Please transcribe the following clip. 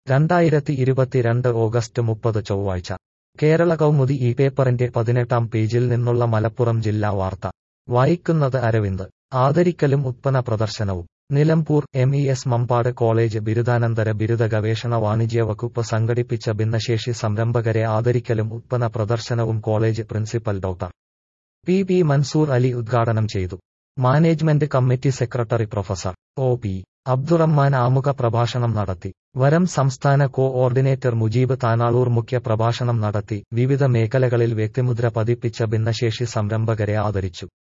രണ്ടായിരത്തി ഇരുപത്തിരണ്ട് ഓഗസ്റ്റ് മുപ്പത് ചൊവ്വാഴ്ച കേരള കൗമുദി ഈ പേപ്പറിന്റെ പതിനെട്ടാം പേജിൽ നിന്നുള്ള മലപ്പുറം ജില്ലാ വാർത്ത വായിക്കുന്നത് അരവിന്ദ് ആദരിക്കലും ഉത്പന്ന പ്രദർശനവും Nilambur M E S Mampad college ബിരുദാനന്തര ബിരുദ ഗവേഷണ വാണിജ്യ വകുപ്പ് സംഘടിപ്പിച്ച ഭിന്നശേഷി സംരംഭകരെ ആദരിക്കലും ഉത്പന്ന പ്രദർശനവും college principal doctor P P Mansoor Ali ഉദ്ഘാടനം ചെയ്തു management committee secretary professor O P Abdurahman ആമുഖ പ്രഭാഷണം നടത്തി വരം സംസ്ഥാന കോ ഓർഡിനേറ്റർ മുജീബ് താനാളൂർ മുഖ്യ പ്രഭാഷണം നടത്തി വിവിധ മേഖലകളിൽ വ്യക്തിമുദ്ര പതിപ്പിച്ച ഭിന്നശേഷി സംരംഭകരെ ആദരിച്ചു